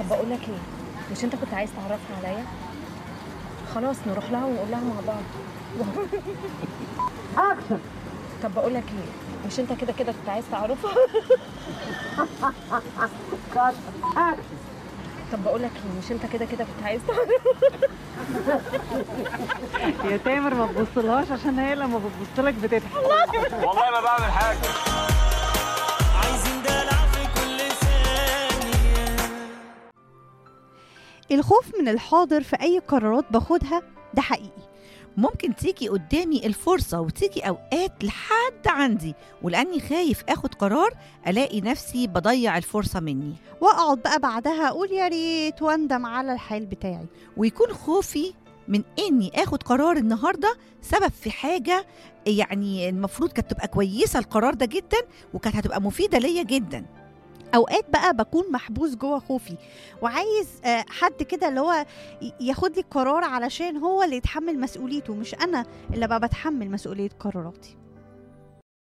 طب بقول لك ايه مش انت كنت عايز تعرفها عليا خلاص نروح لها ونقول لها مع بعض اكشن طب بقول لك ايه مش انت كده كده كنت عايز تعرفها كات اكشن طب بقول لك ايه مش انت كده كده كنت عايز تعرفها يا تامر ما تبصلهاش عشان هي لما بتبص لك بتضحك والله ما بعمل حاجه عايزين دلع في كل ثانية الخوف من الحاضر في أي قرارات باخدها ده حقيقي ممكن تيجي قدامي الفرصة وتيجي أوقات لحد عندي ولأني خايف أخد قرار ألاقي نفسي بضيع الفرصة مني وأقعد بقى بعدها أقول يا ريت وأندم على الحال بتاعي ويكون خوفي من اني اخد قرار النهارده سبب في حاجه يعني المفروض كانت تبقى كويسه القرار ده جدا وكانت هتبقى مفيده ليا جدا أوقات بقى بكون محبوس جوه خوفي وعايز آه، حد كده اللي هو ي- ياخد لي القرار علشان هو اللي يتحمل مسؤوليته مش أنا اللي بقى بتحمل مسؤولية قراراتي